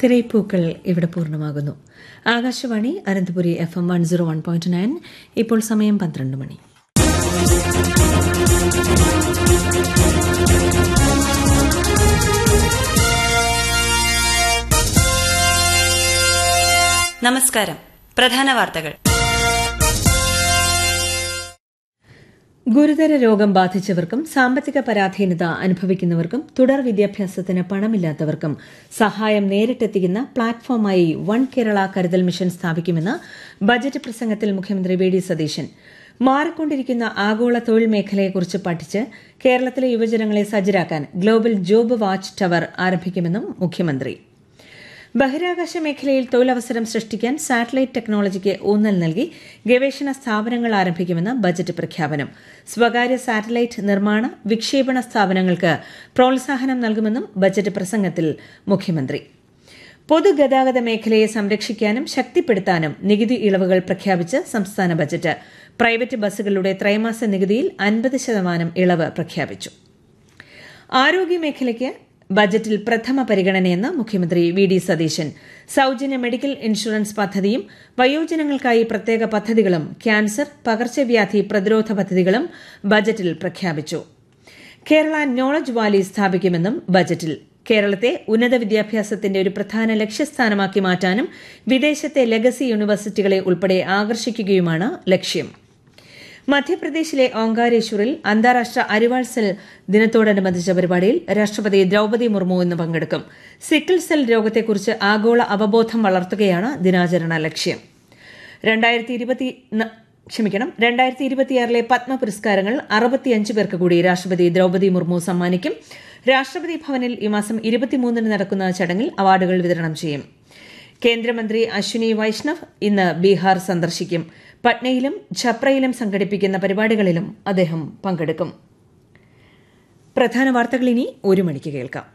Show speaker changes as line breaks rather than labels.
തിരയിപ്പൂക്കൾ ഇവിടെ പൂർണ്ണമാകുന്നു Akashvani Ananthapuri F M one zero one point nine ഇപ്പോൾ സമയം പന്ത്രണ്ട് മണി
നമസ്കാരം പ്രധാന വാർത്തകൾ
ഗുരുതര രോഗം ബാധിച്ചവർക്കും സാമ്പത്തിക പരാധീനത അനുഭവിക്കുന്നവർക്കും തുടർ വിദ്യാഭ്യാസത്തിന് പണമില്ലാത്തവർക്കും സഹായം നേരിട്ടെത്തിക്കുന്ന പ്ലാറ്റ്ഫോമായി വൺ കേരള കരുതൽ മിഷൻ സ്ഥാപിക്കുമെന്ന് ബജറ്റ് പ്രസംഗത്തിൽ മുഖ്യമന്ത്രി വി ഡി സതീശൻ മാറിക്കൊണ്ടിരിക്കുന്ന ആഗോള തൊഴിൽ മേഖലയെക്കുറിച്ച് പഠിച്ച് കേരളത്തിലെ യുവജനങ്ങളെ സജ്ജരാക്കാൻ ഗ്ലോബൽ ജോബ് വാച്ച് ടവർ ആരംഭിക്കുമെന്നും മുഖ്യമന്ത്രി ബഹിരാകാശ മേഖലയിൽ തൊഴിലവസരം സൃഷ്ടിക്കാൻ സാറ്റലൈറ്റ് ടെക്നോളജിക്ക് ഊന്നൽ നൽകി ഗവേഷണ സ്ഥാപനങ്ങൾ ആരംഭിക്കുമെന്ന് ബജറ്റ് പ്രഖ്യാപനം സ്വകാര്യ സാറ്റലൈറ്റ് നിർമ്മാണ വിക്ഷേപണ സ്ഥാപനങ്ങൾക്ക് പ്രോത്സാഹനം നൽകുമെന്നും ബജറ്റ് പ്രസംഗത്തിൽ മുഖ്യമന്ത്രി പൊതുഗതാഗത മേഖലയെ സംരക്ഷിക്കാനും ശക്തിപ്പെടുത്താനും നികുതി ഇളവുകൾ പ്രഖ്യാപിച്ച് സംസ്ഥാന ബജറ്റ് പ്രൈവറ്റ് ബസ്സുകളുടെ ത്രൈമാസ നികുതിയിൽ അൻപത് ശതമാനം ഇളവ് പ്രഖ്യാപിച്ചു ആരോഗ്യമേഖലയ്ക്ക് ബജറ്റിൽ പ്രഥമ പരിഗണനയെന്ന് മുഖ്യമന്ത്രി വി ഡി സതീശൻ സൌജന്യ മെഡിക്കൽ ഇൻഷുറൻസ് പദ്ധതിയും വയോജനങ്ങൾക്കായി പ്രത്യേക പദ്ധതികളും ക്യാൻസർ പകർച്ചവ്യാധി പ്രതിരോധ പദ്ധതികളും ബജറ്റിൽ പ്രഖ്യാപിച്ചു കേരള നോളജ് വാലി സ്ഥാപിക്കുമെന്നും ബജറ്റിൽ കേരളത്തെ ഉന്നത വിദ്യാഭ്യാസത്തിന്റെ ഒരു പ്രധാന ലക്ഷ്യസ്ഥാനമാക്കി മാറ്റാനും വിദേശത്തെ ലെഗസി യൂണിവേഴ്സിറ്റികളെ ഉൾപ്പെടെ ആകർഷിക്കുകയുമാണ് ലക്ഷ്യം മധ്യപ്രദേശിലെ ഓങ്കാരേശ്വറിൽ അന്താരാഷ്ട്ര അരിവാൾ സെൽ ദിനത്തോടനുബന്ധിച്ച പരിപാടിയിൽ രാഷ്ട്രപതി ദ്രൌപദി മുർമു ഇന്ന് പങ്കെടുക്കും സിക്കിൾ സെൽ രോഗത്തെക്കുറിച്ച് ആഗോള അവബോധം വളർത്തുകയാണ് ദിനാചരണ ലക്ഷ്യം രണ്ടായിരത്തി ഇരുപത്തി ക്ഷമിക്കണം രണ്ടായിരത്തി ഇരുപത്തിയാറിലെ പത്മ പുരസ്കാരങ്ങൾ അറുപത്തിയഞ്ച് പേർക്ക് കൂടി രാഷ്ട്രപതി ദ്രൌപദി മുർമു സമ്മാനിക്കും രാഷ്ട്രപതി ഭവനിൽ ഈ മാസം ഇരുപത്തിമൂന്നിന് നടക്കുന്ന ചടങ്ങിൽ അവാർഡുകൾ വിതരണം ചെയ്യും കേന്ദ്രമന്ത്രി അശ്വിനി വൈഷ്ണവ് ഇന്ന് ബീഹാർ സന്ദർശിക്കും പട്നയിലും ഛപ്രയിലും സംഘടിപ്പിക്കുന്ന പരിപാടികളിലും അദ്ദേഹം പങ്കെടുക്കും പ്രധാന വാർത്തകൾ ഇനി ഒരു മണിക്ക് കേൾക്കാം